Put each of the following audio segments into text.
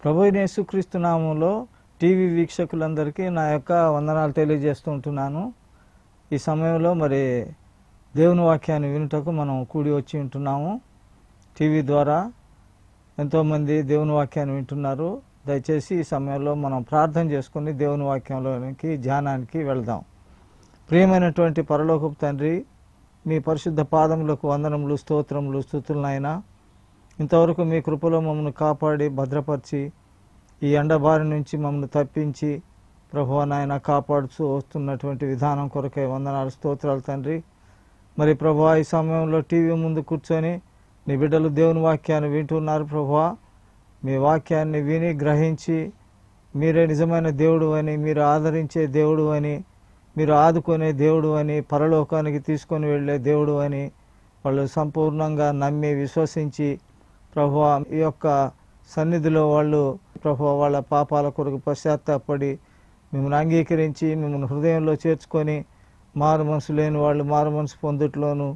ప్రభు అయిన యేసుక్రీస్తు నామంలో టీవీ వీక్షకులందరికీ నా యొక్క వందనాలు తెలియజేస్తూ ఉంటున్నాను ఈ సమయంలో మరి దేవుని వాక్యాన్ని వినుటకు మనం కూడి వచ్చి ఉంటున్నాము టీవీ ద్వారా ఎంతోమంది దేవుని వాక్యాన్ని వింటున్నారు దయచేసి ఈ సమయంలో మనం ప్రార్థన చేసుకుని దేవుని వాక్యంలోనికి ధ్యానానికి వెళ్దాం ప్రియమైనటువంటి పరలోకపు తండ్రి మీ పరిశుద్ధ పాదములకు వందనములు స్తోత్రములు స్థుతులనైనా ఇంతవరకు మీ కృపలో మమ్మల్ని కాపాడి భద్రపరిచి ఈ ఎండబారి నుంచి మమ్మల్ని తప్పించి ప్రభు నాయన కాపాడుతూ వస్తున్నటువంటి విధానం కొరకే వందనాలు స్తోత్రాలు తండ్రి మరి ప్రభు ఈ సమయంలో టీవీ ముందు కూర్చొని నీ బిడ్డలు దేవుని వాక్యాన్ని వింటున్నారు ప్రభు మీ వాక్యాన్ని విని గ్రహించి మీరే నిజమైన దేవుడు అని మీరు ఆదరించే దేవుడు అని మీరు ఆదుకునే దేవుడు అని పరలోకానికి తీసుకొని వెళ్ళే దేవుడు అని వాళ్ళు సంపూర్ణంగా నమ్మి విశ్వసించి ప్రభు ఈ యొక్క సన్నిధిలో వాళ్ళు ప్రభు వాళ్ళ పాపాల కొరకు పశ్చాత్తాపడి మిమ్మల్ని అంగీకరించి మిమ్మల్ని హృదయంలో చేర్చుకొని మారు మనసు లేని వాళ్ళు మారు మనసు పొందుట్లోను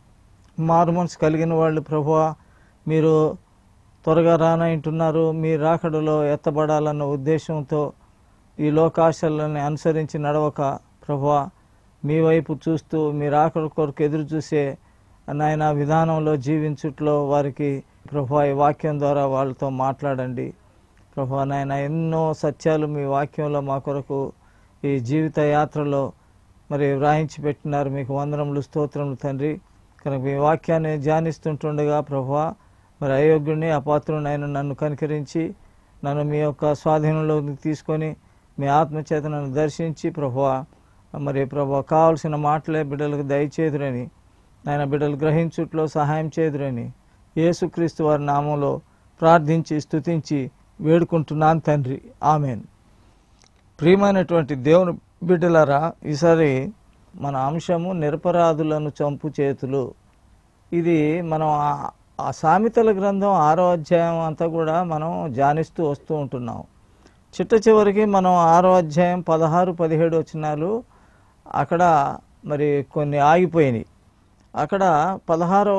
మారు మనసు కలిగిన వాళ్ళు ప్రభు మీరు త్వరగా రానంటున్నారు మీ రాకడలో ఎత్తబడాలన్న ఉద్దేశంతో ఈ లోకాశలని అనుసరించి నడవక ప్రభా మీ వైపు చూస్తూ మీ రాకడ కొరకు ఎదురు చూసే నాయన విధానంలో జీవించుట్లో వారికి ప్రభా ఈ వాక్యం ద్వారా వాళ్ళతో మాట్లాడండి ప్రభా నాయన ఎన్నో సత్యాలు మీ వాక్యంలో మా కొరకు ఈ జీవిత యాత్రలో మరి వ్రాయించి పెట్టినారు మీకు వందనములు స్తోత్రములు తండ్రి కనుక మీ వాక్యాన్ని ధ్యానిస్తుంటుండగా ప్రభా మరి అయోగ్యుడిని అపాత్రునైన నన్ను కనికరించి నన్ను మీ యొక్క స్వాధీనంలోకి తీసుకొని మీ ఆత్మచేత నన్ను దర్శించి ప్రభా మరి ప్రభా కావలసిన మాటలే బిడ్డలకు దయచేదురని ఆయన బిడ్డలు గ్రహించుట్లో సహాయం చేదురని యేసుక్రీస్తు వారి నామంలో ప్రార్థించి స్తుతించి వేడుకుంటున్నాను తండ్రి ఆమెన్ ప్రియమైనటువంటి దేవుని బిడ్డలారా ఈసారి మన అంశము నిరపరాధులను చంపు చేతులు ఇది మనం ఆ- ఆ సామెతల గ్రంథం ఆరో అధ్యాయం అంతా కూడా మనం ధ్యానిస్తూ వస్తూ ఉంటున్నాం చిట్ట చివరికి మనం ఆరో అధ్యాయం పదహారు పదిహేడు వచనాలు అక్కడ మరి కొన్ని ఆగిపోయినాయి అక్కడ పదహారో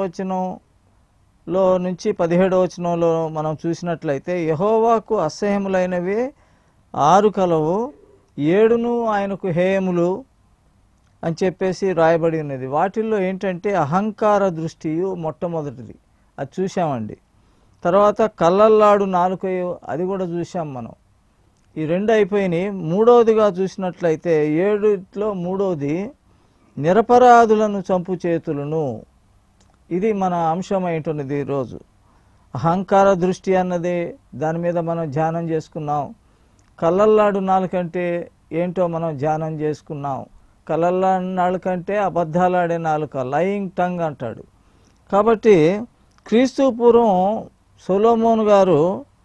వచనంలో నుంచి పదిహేడో వచనంలో మనం చూసినట్లయితే యహోవాకు అసహ్యములైనవి ఆరు కలవు ఏడును ఆయనకు హేయములు అని చెప్పేసి రాయబడి ఉన్నది వాటిల్లో ఏంటంటే అహంకార దృష్టియు మొట్టమొదటిది అది చూసామండి తర్వాత కళ్ళల్లాడు నాలుకయు అది కూడా చూసాం మనం ఈ రెండు అయిపోయినాయి మూడవదిగా చూసినట్లయితే ఏడుట్లో మూడవది నిరపరాధులను చంపు చేతులను ఇది మన అంశం ఏంటున్నది ఈరోజు అహంకార దృష్టి అన్నది దాని మీద మనం ధ్యానం చేసుకున్నాం కళ్ళల్లాడు నాలుకంటే ఏంటో మనం ధ్యానం చేసుకున్నాం కళ్ళల్లాడు నాలుకంటే అబద్ధాలాడే నాలుక లయింగ్ టంగ్ అంటాడు కాబట్టి క్రీస్తు పూర్వం సొలోమోన్ గారు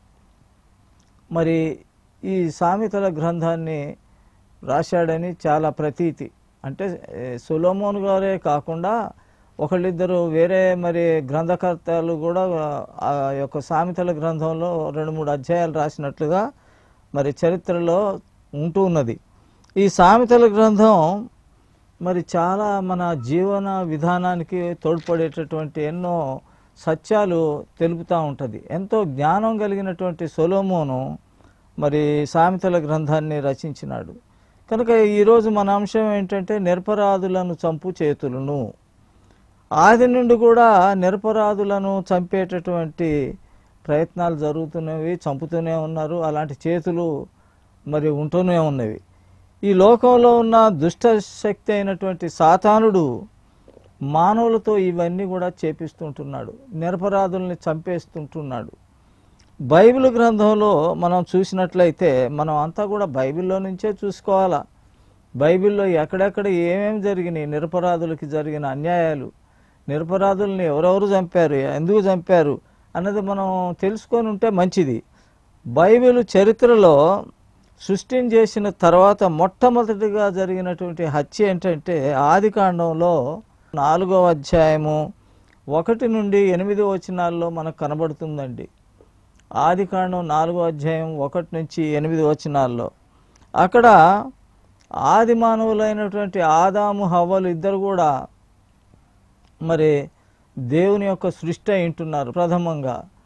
మరి ఈ సామెతల గ్రంథాన్ని రాశాడని చాలా ప్రతీతి అంటే ఏ, సొలోమోన్ గారే కాకుండా ఒకళ్ళిద్దరు వేరే మరి గ్రంథకర్తలు కూడా ఆ యొక్క సామెతల గ్రంథంలో రెండు మూడు అధ్యాయాలు రాసినట్లుగా మరి చరిత్రలో ఉంటూ ఉన్నది ఈ సామెతల గ్రంథం మరి చాలా మన జీవన విధానానికి తోడ్పడేటటువంటి ఎన్నో సత్యాలు తెలుపుతూ ఉంటుంది ఎంతో జ్ఞానం కలిగినటువంటి సొలోమోను మరి సామెతల గ్రంథాన్ని రచించినాడు కనుక ఈరోజు మన అంశం ఏంటంటే నిరపరాధులను చంపు చేతులను ఆది నుండి కూడా నిరపరాధులను చంపేటటువంటి ప్రయత్నాలు జరుగుతున్నవి చంపుతూనే ఉన్నారు అలాంటి చేతులు మరి ఉంటూనే ఉన్నవి ఈ లోకంలో ఉన్న దుష్ట శక్తి అయినటువంటి సాతానుడు మానవులతో ఇవన్నీ కూడా చేపిస్తుంటున్నాడు నిరపరాధుల్ని చంపేస్తుంటున్నాడు బైబిల్ గ్రంథంలో మనం చూసినట్లయితే మనం అంతా కూడా బైబిల్లో నుంచే చూసుకోవాలా బైబిల్లో ఎక్కడెక్కడ ఏమేమి జరిగినాయి నిరపరాధులకి జరిగిన అన్యాయాలు నిరపరాధుల్ని ఎవరెవరు చంపారు ఎందుకు చంపారు అన్నది మనం తెలుసుకొని ఉంటే మంచిది బైబిల్ చరిత్రలో సృష్టిని చేసిన తర్వాత మొట్టమొదటిగా జరిగినటువంటి హత్య ఏంటంటే ఆది కాండంలో నాలుగవ అధ్యాయము ఒకటి నుండి ఎనిమిది వచనాల్లో మనకు కనబడుతుందండి ఆది కాండం నాలుగో అధ్యాయం ఒకటి నుంచి ఎనిమిది వచనాల్లో అక్కడ ఆది మానవులైనటువంటి ఆదాము హవ్వలు ఇద్దరు కూడా మరి దేవుని యొక్క సృష్టి అయింటున్నారు ప్రథమంగా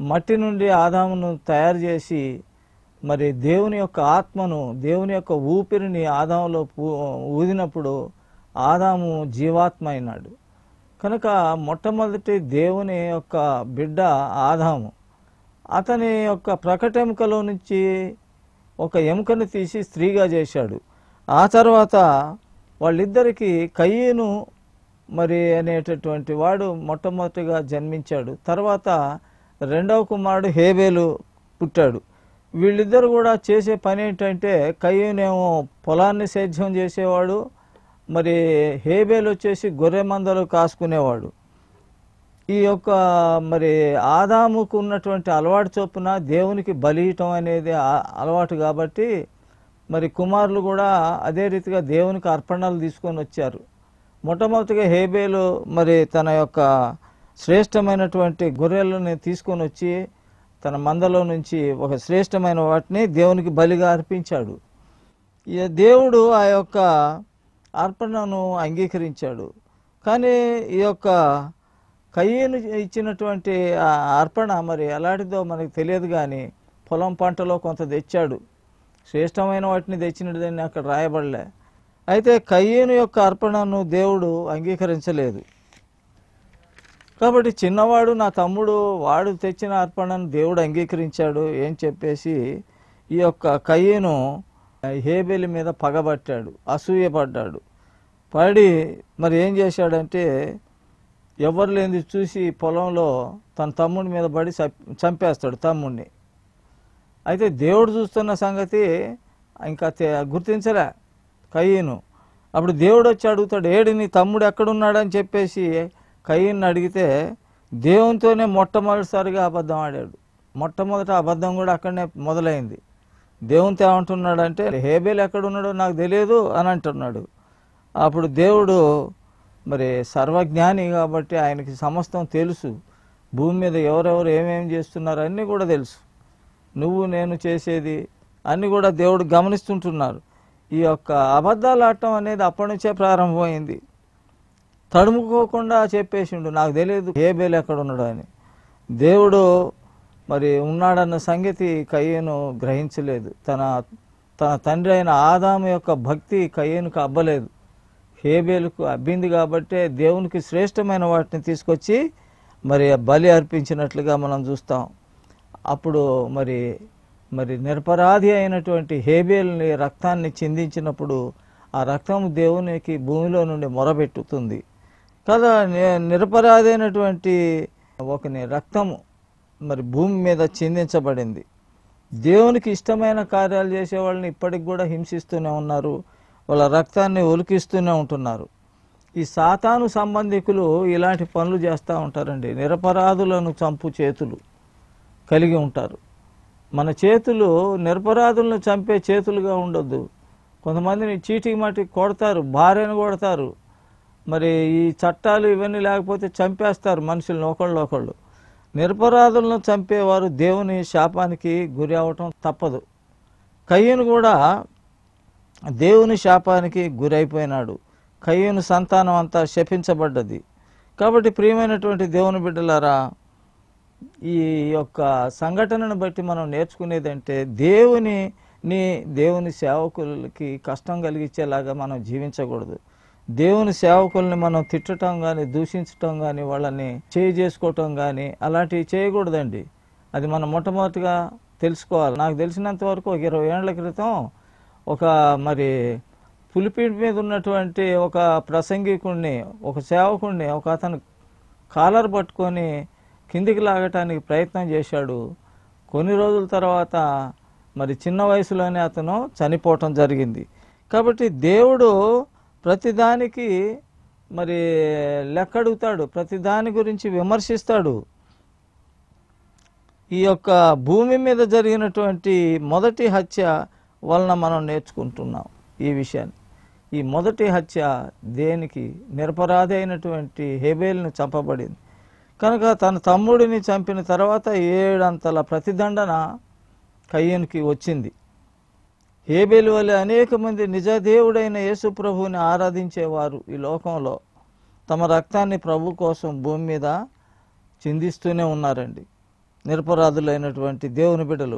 మట్టి నుండి ఆదామును తయారు చేసి మరి దేవుని యొక్క ఆత్మను దేవుని యొక్క ఊపిరిని ఆదాములో పూ- ఊదినప్పుడు ఆదాము జీవాత్మ అయినాడు కనుక మొట్టమొదటి దేవుని యొక్క బిడ్డ ఆదాము అతని యొక్క ప్రకటెముకలో నుంచి ఒక ఎముకను తీసి స్త్రీగా చేశాడు ఆ తర్వాత వాళ్ళిద్దరికి కయ్యను మరి అనేటటువంటి వాడు మొట్టమొదటిగా జన్మించాడు తర్వాత రెండవ కుమారుడు హేబేలు పుట్టాడు వీళ్ళిద్దరు కూడా చేసే పని ఏంటంటే కయ్యనేమో పొలాన్ని సేద్యం చేసేవాడు మరి హేబేలు వచ్చేసి గొర్రె మందలు కాసుకునేవాడు ఈ యొక్క మరి ఆదాముకు ఉన్నటువంటి అలవాటు చొప్పున దేవునికి బలియటం అనేది ఆ- అలవాటు కాబట్టి మరి కుమారులు కూడా అదే రీతిగా దేవునికి అర్పణలు తీసుకొని వచ్చారు మొట్టమొదటిగా హేబేలు మరి తన యొక్క శ్రేష్టమైనటువంటి గొర్రెలను తీసుకొని వచ్చి తన మందలో నుంచి ఒక శ్రేష్టమైన వాటిని దేవునికి బలిగా అర్పించాడు ఈ దేవుడు ఆ యొక్క అర్పణను అంగీకరించాడు కానీ ఈ యొక్క కయ్యను ఇచ్చినటువంటి ఆ అర్పణ మరి ఎలాంటిదో మనకు తెలియదు కానీ పొలం పంటలో కొంత తెచ్చాడు శ్రేష్టమైన వాటిని తెచ్చినదని అక్కడ రాయబడలే అయితే కయ్యను యొక్క అర్పణను దేవుడు అంగీకరించలేదు కాబట్టి చిన్నవాడు నా తమ్ముడు వాడు తెచ్చిన అర్పణను దేవుడు అంగీకరించాడు ఏం చెప్పేసి ఈ యొక్క కయ్యను హేబెలి మీద పగబట్టాడు అసూయపడ్డాడు పడి మరి ఏం చేశాడంటే ఎవరు లేనిది చూసి పొలంలో తన తమ్ముడి మీద పడి చంప్- చంపేస్తాడు తమ్ముడిని అయితే దేవుడు చూస్తున్న సంగతి ఇంకా తె- గుర్తించలే కయ్యను అప్పుడు దేవుడు వచ్చి అడుగుతాడు ఏడు నీ తమ్ముడు ఎక్కడున్నాడని చెప్పేసి కయ్యను అడిగితే దేవునితోనే మొట్టమొదటిసారిగా అబద్ధం ఆడాడు మొట్టమొదట అబద్ధం కూడా అక్కడనే మొదలైంది దేవునితో ఏమంటున్నాడంటే హేబేల్ ఎక్కడున్నాడో నాకు తెలియదు అని అంటున్నాడు అప్పుడు దేవుడు మరి సర్వజ్ఞాని కాబట్టి ఆయనకి సమస్తం తెలుసు భూమి మీద ఎవరెవరు ఏమేమి చేస్తున్నారు అన్నీ కూడా తెలుసు నువ్వు నేను చేసేది అన్నీ కూడా దేవుడు గమనిస్తుంటున్నారు ఈ యొక్క అబద్ధాలు ఆడటం అనేది అప్పటి నుంచే ప్రారంభమైంది తడుముకోకుండా చెప్పేసిండు నాకు తెలియదు ఏ బేలు ఎక్కడ ఉన్నాడు అని దేవుడు మరి ఉన్నాడన్న సంగతి కయ్యను గ్రహించలేదు తన తన తండ్రి అయిన ఆదాము యొక్క భక్తి కయ్యనుకు అబ్బలేదు హేబేలుకు అబ్బింది కాబట్టే దేవునికి శ్రేష్టమైన వాటిని తీసుకొచ్చి మరి బలి అర్పించినట్లుగా మనం చూస్తాం అప్పుడు మరి మరి నిరపరాధి అయినటువంటి హేబేల్ని రక్తాన్ని చిందించినప్పుడు ఆ రక్తం దేవునికి భూమిలో నుండి మొరబెట్టుతుంది కదా ని- నిరపరాధి అయినటువంటి ఒకని రక్తము మరి భూమి మీద చిందించబడింది దేవునికి ఇష్టమైన కార్యాలు చేసే వాళ్ళని ఇప్పటికి కూడా హింసిస్తూనే ఉన్నారు వాళ్ళ రక్తాన్ని ఒలికిస్తూనే ఉంటున్నారు ఈ సాతాను సంబంధికులు ఇలాంటి పనులు చేస్తూ ఉంటారండి నిరపరాధులను చంపు చేతులు కలిగి ఉంటారు మన చేతులు నిరపరాధులను చంపే చేతులుగా ఉండొద్దు కొంతమందిని చీటికి మాటికి కొడతారు భార్యను కొడతారు మరి ఈ చట్టాలు ఇవన్నీ లేకపోతే చంపేస్తారు మనుషులను ఒకళ్ళు ఒకళ్ళు నిరపరాధులను చంపేవారు దేవుని శాపానికి గురి అవటం తప్పదు కయ్యను కూడా దేవుని శాపానికి గురైపోయినాడు కయ్యను సంతానం అంతా శపించబడ్డది కాబట్టి ప్రియమైనటువంటి దేవుని బిడ్డలారా ఈ యొక్క సంఘటనను బట్టి మనం నేర్చుకునేదంటే దేవుని నీ దేవుని సేవకులకి కష్టం కలిగించేలాగా మనం జీవించకూడదు దేవుని సేవకుల్ని మనం తిట్టడం కానీ దూషించటం కానీ వాళ్ళని చేయి చేసుకోవటం కానీ అలాంటివి చేయకూడదండి అది మనం మొట్టమొదటిగా తెలుసుకోవాలి నాకు తెలిసినంత వరకు ఒక ఇరవై ఏళ్ల క్రితం ఒక మరి పులిపీటి మీద ఉన్నటువంటి ఒక ప్రసంగికుణ్ణి ఒక సేవకుణ్ణి ఒక అతను కాలర్ పట్టుకొని కిందికి లాగటానికి ప్రయత్నం చేశాడు కొన్ని రోజుల తర్వాత మరి చిన్న వయసులోనే అతను చనిపోవటం జరిగింది కాబట్టి దేవుడు ప్రతిదానికి మరి లెక్కడుగుతాడు ప్రతి దాని గురించి విమర్శిస్తాడు ఈ యొక్క భూమి మీద జరిగినటువంటి మొదటి హత్య వలన మనం నేర్చుకుంటున్నాం ఈ విషయాన్ని ఈ మొదటి హత్య దేనికి నిరపరాధి అయినటువంటి హేబేల్ను చంపబడింది కనుక తన తమ్ముడిని చంపిన తర్వాత ఏడంతల ప్రతిదండన కయ్యనికి వచ్చింది హేబేలు వలె అనేక మంది నిజదేవుడైన యేసు ప్రభువుని ఆరాధించేవారు ఈ లోకంలో తమ రక్తాన్ని ప్రభు కోసం భూమి మీద చిందిస్తూనే ఉన్నారండి నిరపరాధులైనటువంటి దేవుని బిడ్డలు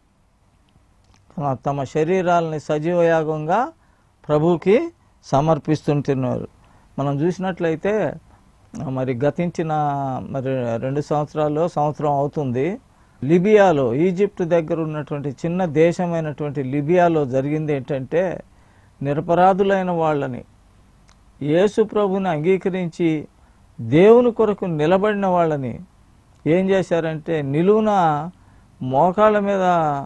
తమ శరీరాలని సజీవయాగంగా ప్రభువుకి సమర్పిస్తుంటున్నారు మనం చూసినట్లయితే ఆ, మరి గతించిన మరి రెండు సంవత్సరాల్లో సంవత్సరం అవుతుంది లిబియాలో ఈజిప్ట్ దగ్గర ఉన్నటువంటి చిన్న దేశమైనటువంటి లిబియాలో జరిగింది ఏంటంటే నిరపరాధులైన వాళ్ళని యేసు ప్రభుని అంగీకరించి దేవుని కొరకు నిలబడిన వాళ్ళని ఏం చేశారంటే నిలువున మోకాళ్ళ మీద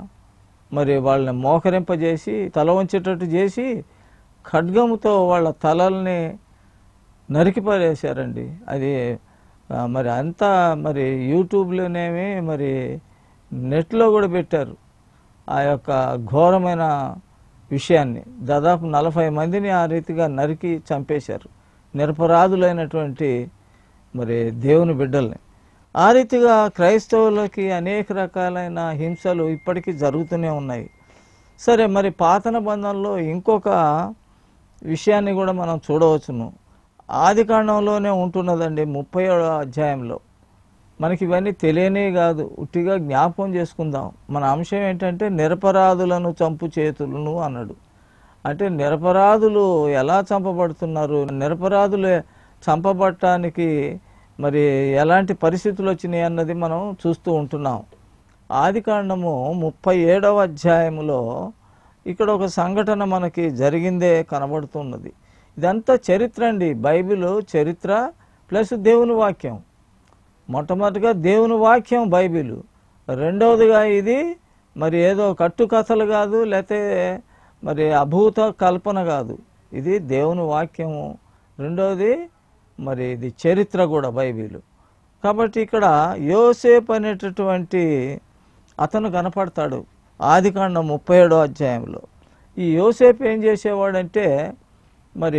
మరి వాళ్ళని మోకరింపజేసి తల వంచేటట్టు చేసి ఖడ్గముతో వాళ్ళ తలల్ని నరికి పారేశారండి అది ఆ, మరి అంతా మరి యూట్యూబ్లోనేమి మరి నెట్లో కూడా పెట్టారు ఆ యొక్క ఘోరమైన విషయాన్ని దాదాపు నలభై మందిని ఆ రీతిగా నరికి చంపేశారు నిరపరాధులైనటువంటి మరి దేవుని బిడ్డల్ని ఆ రీతిగా క్రైస్తవులకి అనేక రకాలైన హింసలు ఇప్పటికీ జరుగుతూనే ఉన్నాయి సరే మరి పాతన బంధంలో ఇంకొక విషయాన్ని కూడా మనం చూడవచ్చును ఆది కాండంలోనే ఉంటున్నదండి ముప్పై అధ్యాయంలో మనకి ఇవన్నీ తెలియనే కాదు ఉట్టిగా జ్ఞాపకం చేసుకుందాం మన అంశం ఏంటంటే నిరపరాధులను చంపు చేతులను అన్నాడు అంటే నిరపరాధులు ఎలా చంపబడుతున్నారు నిరపరాధులు చంపబడటానికి మరి ఎలాంటి పరిస్థితులు వచ్చినాయి అన్నది మనం చూస్తూ ఉంటున్నాం ఆది కాండము ముప్పై ఏడవ అధ్యాయములో ఇక్కడ ఒక సంఘటన మనకి జరిగిందే కనబడుతున్నది ఇదంతా చరిత్ర అండి బైబిల్ చరిత్ర ప్లస్ దేవుని వాక్యం మొట్టమొదటిగా దేవుని వాక్యం బైబిల్ రెండవదిగా ఇది మరి ఏదో కట్టుకథలు కాదు లేకపోతే మరి అభూత కల్పన కాదు ఇది దేవుని వాక్యము రెండవది మరి ఇది చరిత్ర కూడా బైబిల్ కాబట్టి ఇక్కడ యోసేపు అనేటటువంటి అతను కనపడతాడు ఆదికాండం ముప్పై ఏడో అధ్యాయంలో ఈ యోసేపు ఏం చేసేవాడంటే మరి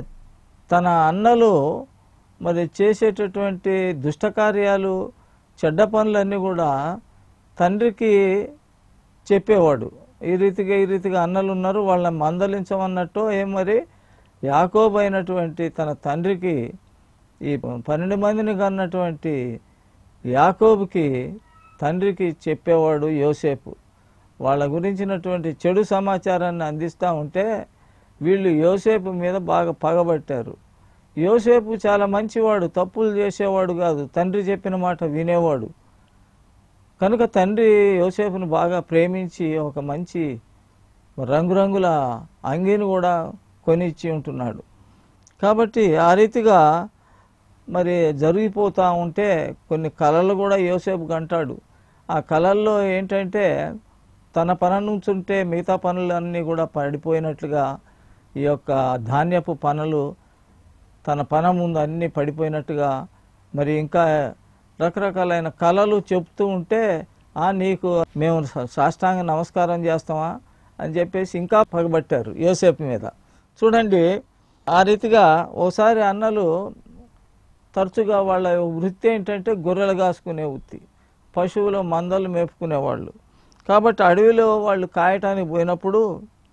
తన అన్నలు మరి చేసేటటువంటి దుష్టకార్యాలు చెడ్డ పనులన్నీ కూడా తండ్రికి చెప్పేవాడు ఈ రీతిగా ఈ రీతిగా అన్నలు ఉన్నారు వాళ్ళని మందలించమన్నట్టు ఏం మరి యాకోబు అయినటువంటి తన తండ్రికి ఈ పన్నెండు మందిని కన్నటువంటి యాకోబుకి తండ్రికి చెప్పేవాడు యోసేపు వాళ్ళ గురించినటువంటి చెడు సమాచారాన్ని అందిస్తూ ఉంటే వీళ్ళు యోసేపు మీద బాగా పగబట్టారు యోసేపు చాలా మంచివాడు తప్పులు చేసేవాడు కాదు తండ్రి చెప్పిన మాట వినేవాడు కనుక తండ్రి యోసేపును బాగా ప్రేమించి ఒక మంచి రంగురంగుల అంగీని కూడా కొనిచ్చి ఉంటున్నాడు కాబట్టి ఆ రీతిగా మరి జరిగిపోతూ ఉంటే కొన్ని కళలు కూడా యోసేపు కంటాడు ఆ కళల్లో ఏంటంటే తన పని నుంచుంటే మిగతా పనులన్నీ కూడా పడిపోయినట్లుగా ఈ యొక్క ధాన్యపు పనులు తన పన ముందు అన్నీ పడిపోయినట్టుగా మరి ఇంకా రకరకాలైన కళలు చెప్తూ ఉంటే ఆ నీకు మేము సా- సాష్టాంగ నమస్కారం చేస్తామా అని చెప్పేసి ఇంకా పగబట్టారు యోసేపు మీద చూడండి ఆ రీతిగా ఓసారి అన్నలు తరచుగా వాళ్ళ వృత్తి ఏంటంటే గొర్రెలు కాసుకునే వృత్తి పశువుల మందలు మేపుకునేవాళ్ళు కాబట్టి అడవిలో వాళ్ళు కాయటానికి పోయినప్పుడు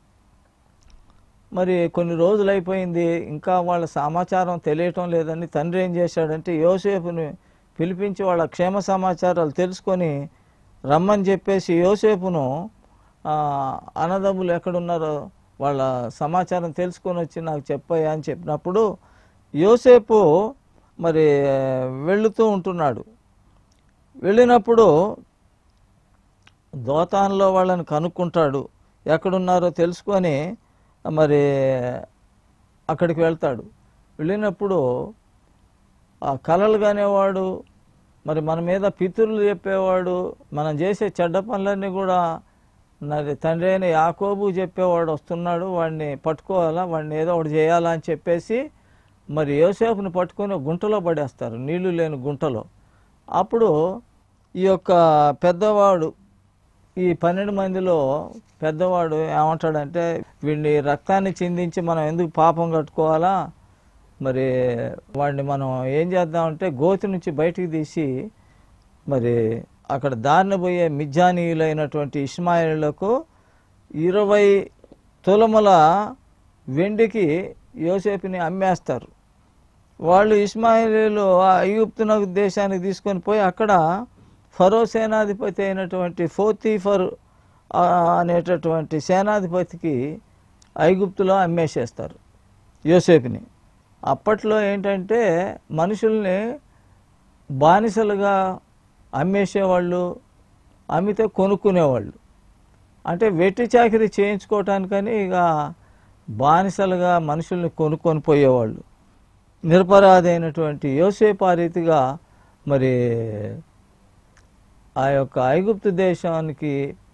మరి కొన్ని రోజులు అయిపోయింది ఇంకా వాళ్ళ సమాచారం తెలియటం లేదని తండ్రి ఏం చేశాడంటే యోసేపుని పిలిపించి వాళ్ళ క్షేమ సమాచారాలు తెలుసుకొని రమ్మని చెప్పేసి యోసేపును ఆ, అన్నదమ్ములు ఎక్కడున్నారో వాళ్ళ సమాచారం తెలుసుకొని వచ్చి నాకు చెప్పయ్యా అని చెప్పినప్పుడు యోసేపు మరి వెళుతూ ఉంటున్నాడు వెళ్ళినప్పుడు దోతాన్లో వాళ్ళని కనుక్కుంటాడు ఎక్కడున్నారో తెలుసుకొని మరి అక్కడికి వెళ్తాడు వెళ్ళినప్పుడు ఆ కళలు కానివాడు మరి మన మీద పితరులు చెప్పేవాడు మనం చేసే చెడ్డ పనులన్నీ కూడా మరి తండ్రి అయిన యాకోబు చెప్పేవాడు వస్తున్నాడు వాడిని పట్టుకోవాలా వాడిని ఏదో ఒకటి చేయాలా అని చెప్పేసి మరి యోసేపుని పట్టుకొని ఒక గుంటలో పడేస్తారు నీళ్లు లేని గుంటలో అప్పుడు ఈ యొక్క పెద్దవాడు ఈ పన్నెండు మందిలో పెద్దవాడు ఏమంటాడంటే వీడిని రక్తాన్ని చిందించి మనం ఎందుకు పాపం కట్టుకోవాలా మరి వాడిని మనం ఏం చేద్దామంటే గోతి నుంచి బయటికి తీసి మరి అక్కడ దారిన పోయే మిజ్జానీయులైనటువంటి ఇస్మాయిలకు ఇరవై తులముల వెండికి యోసేపుని అమ్మేస్తారు వాళ్ళు ఇస్మాయిలీలు ఆ ఐగుప్తునకు దేశానికి తీసుకొని పోయి అక్కడ ఫరో సేనాధిపతి అయినటువంటి ఫోతీఫర్ ఆ, అనేటటువంటి సేనాధిపతికి ఐగుప్తులో అమ్మేసేస్తారు యోసేపుని అప్పట్లో ఏంటంటే మనుషుల్ని బానిసలుగా అమ్మేసేవాళ్ళు అమ్మితే కొనుక్కునేవాళ్ళు అంటే వెట్టి చాకిరీ చేయించుకోవటానికని ఇక బానిసలుగా మనుషుల్ని కొనుక్కొని పోయేవాళ్ళు నిరపరాధైనటువంటి యోసేపు ఆ రీతిగా మరి ఆ యొక్క ఐగుప్తు దేశానికి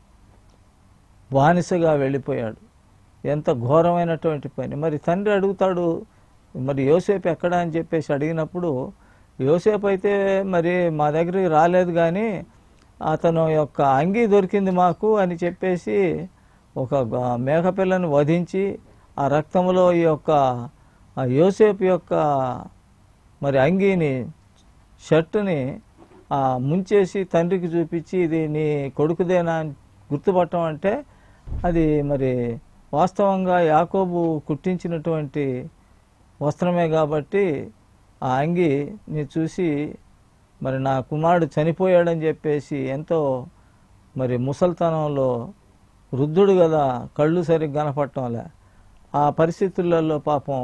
బానిసగా వెళ్ళిపోయాడు ఎంత ఘోరమైనటువంటి పని మరి తండ్రి అడుగుతాడు మరి యోసేపు ఎక్కడ అని చెప్పేసి అడిగినప్పుడు యోసేపు అయితే మరి మా దగ్గరికి రాలేదు కానీ అతను యొక్క అంగీ దొరికింది మాకు అని చెప్పేసి ఒక గ- మేకపిల్లను వధించి ఆ రక్తంలో ఈ యొక్క ఆ యోసేపు యొక్క మరి అంగీని షర్టుని ఆ ముంచేసి తండ్రికి చూపించి ఇది నీ కొడుకుదేనా అని గుర్తుపట్టం అంటే అది మరి వాస్తవంగా యాకోబు కుట్టించినటువంటి వస్త్రమే కాబట్టి ఆ అంగిని చూసి మరి నా కుమారుడు చనిపోయాడని చెప్పేసి ఎంతో మరి ముసల్తనంలో వృద్ధుడు కదా కళ్ళు సరిగ్గా కనపడటంలే ఆ పరిస్థితులలో పాపం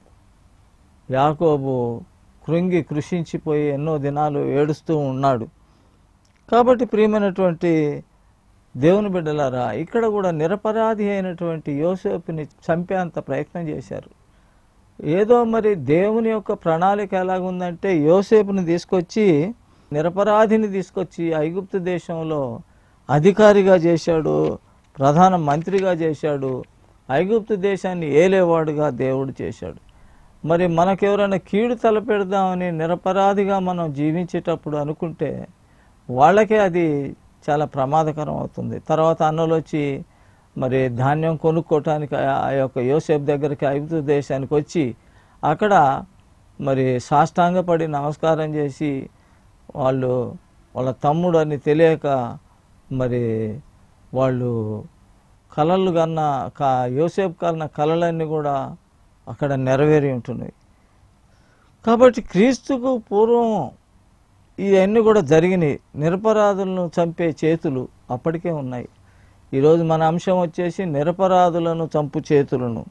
యాకోబు కృంగి కృషించిపోయి ఎన్నో దినాలు ఏడుస్తూ ఉన్నాడు కాబట్టి ప్రియమైనటువంటి దేవుని బిడ్డలారా ఇక్కడ కూడా నిరపరాధి అయినటువంటి యోసేపుని చంపేంత ప్రయత్నం చేశారు ఏదో మరి దేవుని యొక్క ప్రణాళిక ఎలాగుందంటే యోసేపుని తీసుకొచ్చి నిరపరాధిని తీసుకొచ్చి ఐగుప్తు దేశంలో అధికారిగా చేశాడు ప్రధాన మంత్రిగా చేశాడు ఐగుప్తు దేశాన్ని ఏలేవాడుగా దేవుడు చేశాడు మరి మనకెవరైనా కీడు తలపెడదామని నిరపరాధిగా మనం జీవించేటప్పుడు అనుకుంటే వాళ్ళకే అది చాలా ప్రమాదకరం అవుతుంది తర్వాత అన్నలు వచ్చి మరి ధాన్యం కొనుక్కోవటానికి ఆ- ఆ యొక్క యోసేపు దగ్గరికి ఐగుప్తు దేశానికి వచ్చి అక్కడ మరి సాష్టాంగపడి నమస్కారం చేసి వాళ్ళు వాళ్ళ తమ్ముడు అని తెలియక మరి వాళ్ళు కలలు కన్న కా యోసేపు కన్న కళలన్నీ కూడా అక్కడ నెరవేరి ఉంటున్నాయి కాబట్టి క్రీస్తుకు పూర్వం ఇవన్నీ కూడా జరిగినాయి నిరపరాధులను చంపే చేతులు అప్పటికే ఉన్నాయి ఈరోజు మన అంశం వచ్చేసి నిరపరాధులను చంపు చేతులను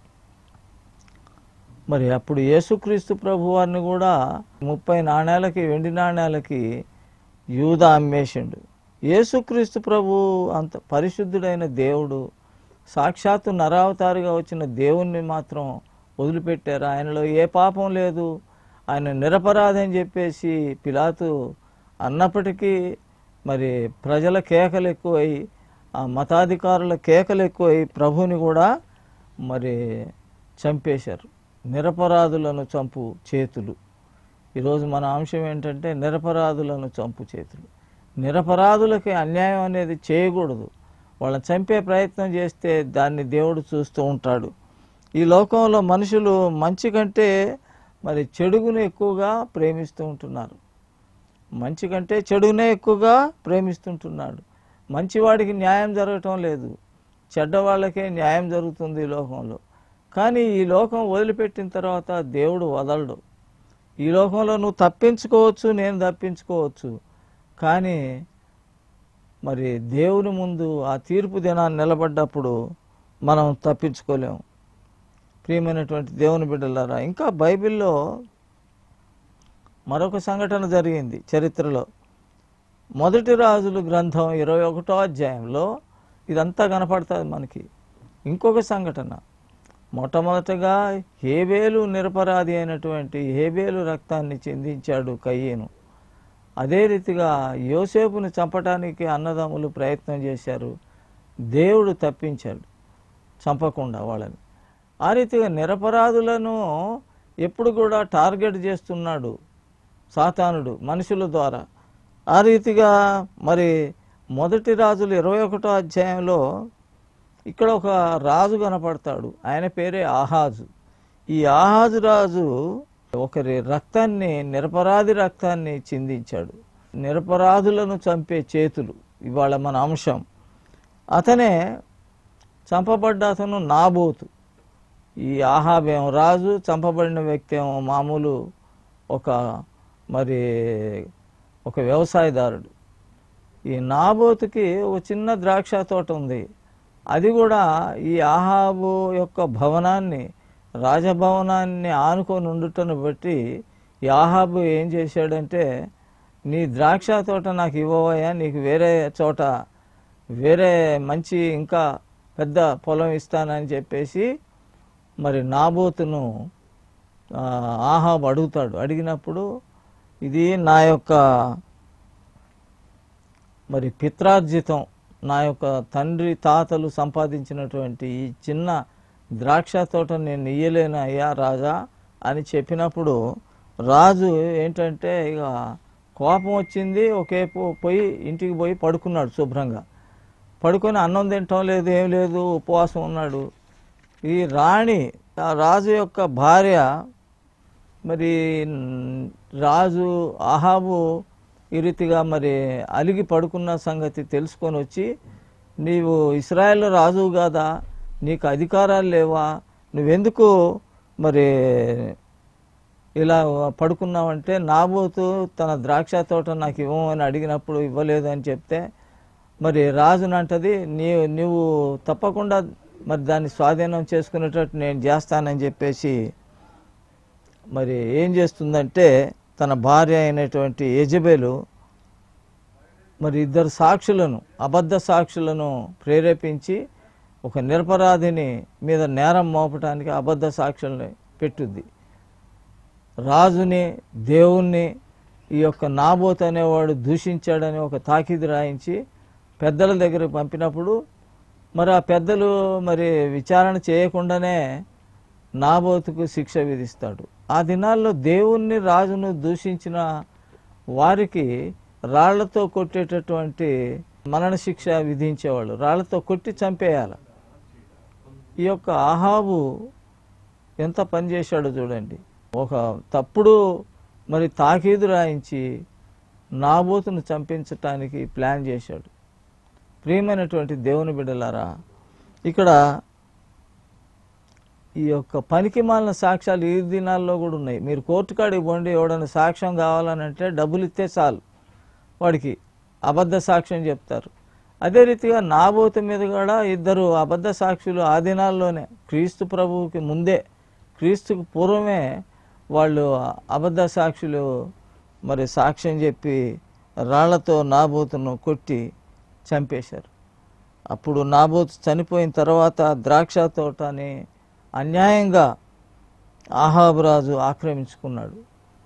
మరి అప్పుడు యేసుక్రీస్తు ప్రభు వారిని కూడా ముప్పై నాణేలకి వెండి నాణేలకి యూదా అమ్మేసిండు యేసుక్రీస్తు ప్రభు అంత పరిశుద్ధుడైన దేవుడు సాక్షాత్తు నరావతారుగా వచ్చిన దేవుణ్ణి మాత్రం వదిలిపెట్టారు ఆయనలో ఏ పాపం లేదు ఆయన నిరపరాధి అని చెప్పేసి పిలాతు అన్నప్పటికీ మరి ప్రజల కేకలు ఎక్కువై ఆ మతాధికారుల కేకలు ఎక్కువై ప్రభుని కూడా మరి చంపేశారు నిరపరాధులను చంపు చేతులు ఈరోజు మన అంశం ఏంటంటే నిరపరాధులను చంపు చేతులు నిరపరాధులకి అన్యాయం అనేది చేయకూడదు వాళ్ళని చంపే ప్రయత్నం చేస్తే దాన్ని దేవుడు చూస్తూ ఉంటాడు ఈ లోకంలో మనుషులు మంచి కంటే మరి చెడుగును ఎక్కువగా ప్రేమిస్తూ ఉంటున్నారు మంచి కంటే చెడునే ఎక్కువగా ప్రేమిస్తుంటున్నాడు మంచివాడికి న్యాయం జరగటం లేదు చెడ్డవాళ్ళకే న్యాయం జరుగుతుంది ఈ లోకంలో కానీ ఈ లోకం వదిలిపెట్టిన తర్వాత దేవుడు వదలడు ఈ లోకంలో నువ్వు తప్పించుకోవచ్చు నేను తప్పించుకోవచ్చు కానీ మరి దేవుని ముందు ఆ తీర్పు దినాన్ని నిలబడ్డప్పుడు మనం తప్పించుకోలేము ప్రియమైనటువంటి దేవుని బిడ్డలారా ఇంకా బైబిల్లో మరొక సంఘటన జరిగింది చరిత్రలో మొదటి రాజులు గ్రంథం ఇరవై ఒకటో అధ్యాయంలో ఇదంతా కనపడుతుంది మనకి ఇంకొక సంఘటన మొట్టమొదటగా హేబేలు నిరపరాధి అయినటువంటి హేబేలు రక్తాన్ని చెందించాడు కయ్యేను అదే రీతిగా యోసేపుని చంపటానికి అన్నదమ్ములు ప్రయత్నం చేశారు దేవుడు తప్పించాడు చంపకుండా వాళ్ళని ఆ రీతిగా నిరపరాధులను ఎప్పుడు కూడా టార్గెట్ చేస్తున్నాడు సాతానుడు మనుషుల ద్వారా ఆ రీతిగా మరి మొదటి రాజులు ఇరవై ఒకటో అధ్యాయంలో ఇక్కడ ఒక రాజు కనపడతాడు ఆయన పేరే ఆహాజు ఈ ఆహాజు రాజు ఒకరి రక్తాన్ని నిరపరాధి రక్తాన్ని చిందించాడు నిరపరాధులను చంపే చేతులు ఇవాళ మన అంశం అతనే చంపబడ్డ అతను నాబోతు ఈ ఆహాబేమో రాజు చంపబడిన వ్యక్తి ఏమో మామూలు ఒక మరి ఒక వ్యవసాయదారుడు ఈ నాబోతుకి ఒక చిన్న ద్రాక్ష తోట ఉంది అది కూడా ఈ ఆహాబు యొక్క భవనాన్ని రాజభవనాన్ని ఆనుకొని ఉండుటను బట్టి ఈ ఆహాబు ఏం చేశాడంటే నీ ద్రాక్ష తోట నాకు ఇవ్వవయ్యా నీకు వేరే చోట వేరే మంచి ఇంకా పెద్ద పొలం ఇస్తానని చెప్పేసి మరి నాబోతును ఆ, ఆహాబు అడుగుతాడు అడిగినప్పుడు ఇది నా యొక్క మరి పిత్రార్జితం నా యొక్క తండ్రి తాతలు సంపాదించినటువంటి ఈ చిన్న ద్రాక్ష తోట నేను ఇయ్యలేను అయ్యా రాజా అని చెప్పినప్పుడు రాజు ఏంటంటే ఇక కోపం వచ్చింది ఒకేపు పోయి ఇంటికి పోయి పడుకున్నాడు శుభ్రంగా పడుకొని అన్నం తినటం లేదు ఏం లేదు ఉపవాసం ఉన్నాడు ఈ రాణి ఆ రాజు యొక్క భార్య మరి న్- రాజు అహాబు ఈ రీతిగా మరి అలిగి పడుకున్న సంగతి తెలుసుకొని వచ్చి నీవు ఇస్రాయేల్ రాజువు కాదా నీకు అధికారాలు లేవా నువ్వెందుకు మరి ఇలా పడుకున్నావంటే నాబోతు తన ద్రాక్ష తోట నాకు ఇవ్వమని అడిగినప్పుడు ఇవ్వలేదు అని చెప్తే మరి రాజునంటది నీ నువ్వు తప్పకుండా మరి దాన్ని స్వాధీనం చేసుకునేటట్టు నేను చేస్తానని చెప్పేసి మరి ఏం చేస్తుందంటే తన భార్య అయినటువంటి యజబేలు మరి ఇద్దరు సాక్షులను అబద్ధ సాక్షులను ప్రేరేపించి ఒక నిరపరాధిని మీద నేరం మోపటానికి అబద్ధ సాక్షుల్ని పెట్టుద్ది రాజుని దేవుణ్ణి ఈ యొక్క నాబోత్ అనేవాడు దూషించాడని ఒక తాకీదు రాయించి పెద్దల దగ్గర పంపినప్పుడు మరి ఆ పెద్దలు మరి విచారణ చేయకుండానే నాబోతుకు శిక్ష విధిస్తాడు ఆ దినాల్లో దేవుణ్ణి రాజును దూషించిన వారికి రాళ్లతో కొట్టేటటువంటి మరణ శిక్ష విధించేవాళ్ళు రాళ్లతో కొట్టి చంపేయాలి ఈ యొక్క ఆహాబు ఎంత పని చేశాడో చూడండి ఒక తప్పుడు మరి తాకీదు రాయించి నాబోతును చంపించటానికి ప్లాన్ చేశాడు ప్రియమైనటువంటి దేవుని బిడ్డలారా ఇక్కడ ఈ యొక్క పనికి మాలిన సాక్ష్యాలు ఈ దినాల్లో కూడా ఉన్నాయి మీరు కోర్టు కాడికి పోండి ఎవడైనా సాక్ష్యం కావాలని అంటే డబ్బులు ఇస్తే చాలు వాడికి అబద్ధ సాక్ష్యం చెప్తారు అదే రీతిగా నాబోతు మీద కూడా ఇద్దరు అబద్ధ సాక్షులు ఆ దినాల్లోనే క్రీస్తు ప్రభువుకి ముందే క్రీస్తుకు పూర్వమే వాళ్ళు అబద్ధ సాక్షులు మరి సాక్ష్యం చెప్పి రాళ్లతో నాబోతును కొట్టి చంపేశారు అప్పుడు నాబోతు చనిపోయిన తర్వాత ద్రాక్ష తోటని అన్యాయంగా ఆహాబు రాజు ఆక్రమించుకున్నాడు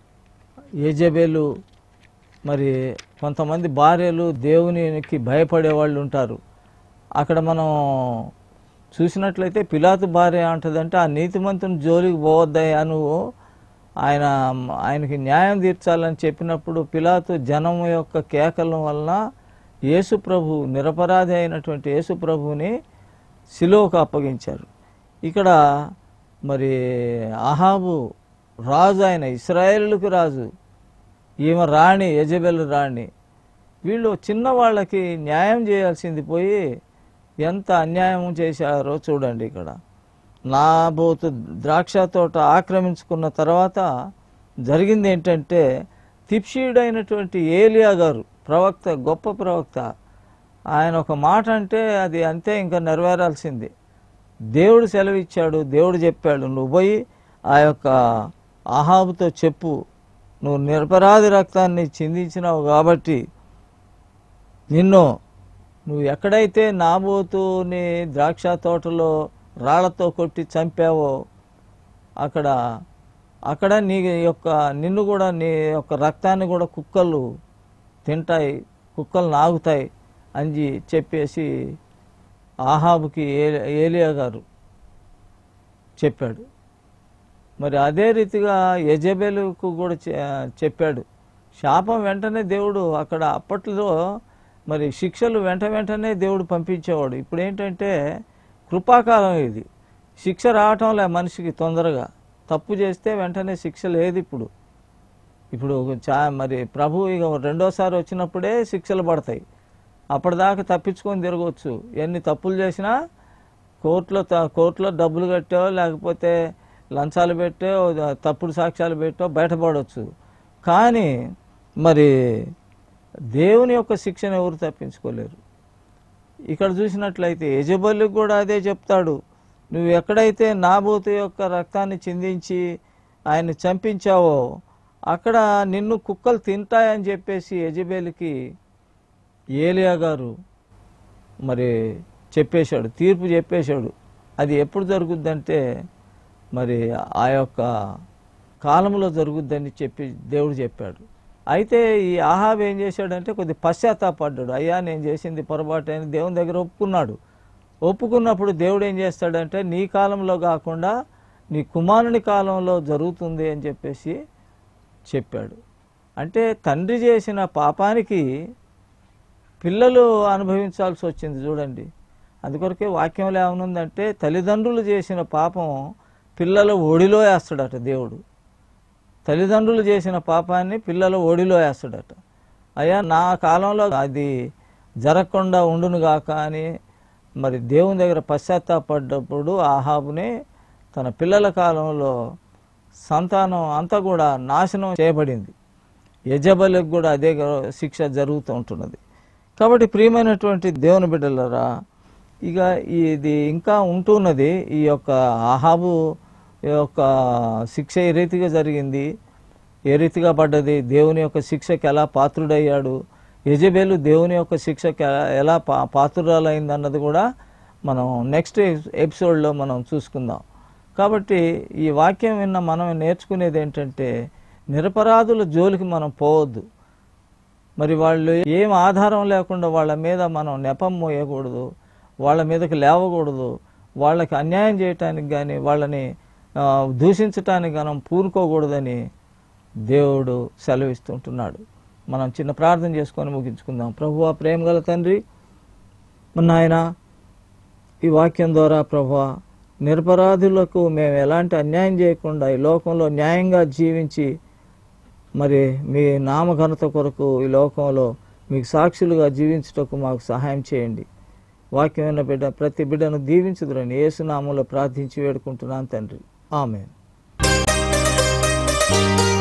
ఏజబేలు మరి కొంతమంది భార్యలు దేవునికి భయపడే వాళ్ళు ఉంటారు అక్కడ మనం చూసినట్లయితే పిలాతు భార్య అంటదంటే ఆ నీతిమంతుని జోలికి పోవద్దయ్యా నువ్వు ఆయన ఆయనకి న్యాయం తీర్చాలని చెప్పినప్పుడు పిలాతు జనం యొక్క కేకల వలన యేసు ప్రభు నిరపరాధి అయినటువంటి యేసు ప్రభువుని శిలువకు అప్పగించారు ఇక్కడ మరి అహాబు రాజు ఆయన ఇస్రాయేలుకు రాజు ఈమె రాణి యజబెల్ రాణి వీళ్ళు చిన్నవాళ్ళకి న్యాయం చేయాల్సింది పోయి ఎంత అన్యాయం చేశారో చూడండి ఇక్కడ నాబోతు ద్రాక్ష తోట ఆక్రమించుకున్న తర్వాత జరిగింది ఏంటంటే తిప్షీయుడైనటువంటి ఏలియా గారు ప్రవక్త గొప్ప ప్రవక్త ఆయన ఒక మాట అంటే అది అంతే ఇంకా నెరవేరాల్సింది దేవుడు సెలవిచ్చాడు దేవుడు చెప్పాడు నువ్వు పోయి ఆ యొక్క ఆహాబుతో చెప్పు నువ్వు నిరపరాధి రక్తాన్ని చిందించినావు కాబట్టి నిన్ను నువ్వు ఎక్కడైతే నాబోతుని ద్రాక్ష తోటలో రాళ్లతో కొట్టి చంపావో అక్కడ అక్కడ నీ యొక్క నిన్ను కూడా నీ యొక్క రక్తాన్ని కూడా కుక్కలు తింటాయి కుక్కలు నాగుతాయి అని చెప్పేసి ఆహాబుకి ఏ- ఏలియా గారు చెప్పాడు మరి అదే రీతిగా యజబెలుకు కూడా చె- చెప్పాడు శాపం వెంటనే దేవుడు అక్కడ అప్పట్లో మరి శిక్షలు వెంట వెంటనే దేవుడు పంపించేవాడు ఇప్పుడు ఏంటంటే కృపాకాలం ఇది శిక్ష రావటంలే మనిషికి తొందరగా తప్పు చేస్తే వెంటనే శిక్ష లేదు ఇప్పుడు ఇప్పుడు చా మరి ప్రభు ఇక రెండోసారి వచ్చినప్పుడే శిక్షలు పడతాయి అప్పటిదాకా తప్పించుకొని తిరగవచ్చు ఎన్ని తప్పులు చేసినా కోర్టులో త- కోర్టులో డబ్బులు కట్టో లేకపోతే లంచాలు పెట్టో తప్పుడు సాక్ష్యాలు పెట్టో బయటపడవచ్చు కానీ మరి దేవుని యొక్క శిక్షణ ఎవరు తప్పించుకోలేరు ఇక్కడ చూసినట్లయితే యజబల్లికి కూడా అదే చెప్తాడు నువ్వు ఎక్కడైతే నాబోతు యొక్క రక్తాన్ని చిందించి ఆయన చంపించావో అక్కడ నిన్ను కుక్కలు తింటాయని చెప్పేసి యజబేలికి ఏలియా గారు మరి చెప్పేశాడు తీర్పు చెప్పేశాడు అది ఎప్పుడు జరుగుద్దంటే మరి ఆ యొక్క కాలంలో జరుగుద్దని చెప్పి దేవుడు చెప్పాడు అయితే ఈ ఆహాబ్ ఏం చేశాడంటే కొద్ది పశ్చాత్తాపడ్డాడు అయ్యా నేను చేసింది పొరపాటు అని దేవుని దగ్గర ఒప్పుకున్నాడు ఒప్పుకున్నప్పుడు దేవుడు ఏం చేస్తాడంటే నీ కాలంలో కాకుండా నీ కుమారుని కాలంలో జరుగుతుంది అని చెప్పేసి చెప్పాడు అంటే తండ్రి చేసిన పాపానికి పిల్లలు అనుభవించాల్సి వచ్చింది చూడండి అందుకొరకే వాక్యంలో ఏమనుందంటే తల్లిదండ్రులు చేసిన పాపం పిల్లల ఒడిలో వేస్తాడట దేవుడు తల్లిదండ్రులు చేసిన పాపాన్ని పిల్లల ఒడిలో వేస్తాడట అయ్యా నా కాలంలో అది జరగకుండా ఉండునుగాక అని మరి దేవుని దగ్గర పశ్చాత్తాపడ్డప్పుడు ఆహాబుని తన పిల్లల కాలంలో సంతానం అంతా కూడా నాశనం చేయబడింది యజబలకు కూడా అదే గ- శిక్ష జరుగుతూ ఉంటున్నది కాబట్టి ప్రియమైనటువంటి దేవుని బిడ్డలరా ఇక ఇది ఇంకా ఉంటున్నది ఈ యొక్క ఆహాబు యొక్క శిక్ష ఏ రీతిగా జరిగింది ఏ రీతిగా పడ్డది దేవుని యొక్క శిక్షకి ఎలా పాత్రుడయ్యాడు యజబేలు దేవుని యొక్క శిక్షకి ఎలా- ఎలా పా పాత్రురాలైంది అన్నది కూడా మనం నెక్స్ట్ ఎపిసోడ్లో మనం చూసుకుందాం కాబట్టి ఈ వాక్యం విన్న మనం నేర్చుకునేది ఏంటంటే నిరపరాధుల జోలికి మనం పోవద్దు మరి వాళ్ళు ఏం ఆధారం లేకుండా వాళ్ళ మీద మనం నెపం మోయకూడదు వాళ్ళ మీదకి లేవకూడదు వాళ్ళకి అన్యాయం చేయటానికి కానీ వాళ్ళని ఆ, దూషించటానికి మనం పూనుకోకూడదని దేవుడు సెలవిస్తుంటున్నాడు మనం చిన్న ప్రార్థన చేసుకొని ముగించుకుందాం ప్రభువా ప్రేమ గల తండ్రి నాయన ఈ వాక్యం ద్వారా ప్రభా నిరపరాధులకు మేము ఎలాంటి అన్యాయం చేయకుండా ఈ లోకంలో న్యాయంగా జీవించి మరి మీ నామఘనత కొరకు ఈ లోకంలో మీకు సాక్షులుగా జీవించుటకు మాకు సహాయం చేయండి వాక్యమైన బిడ్డ ప్రతి బిడ్డను దీవించుదురని యేసునామంలో ప్రార్థించి వేడుకుంటున్నాను తండ్రి ఆమె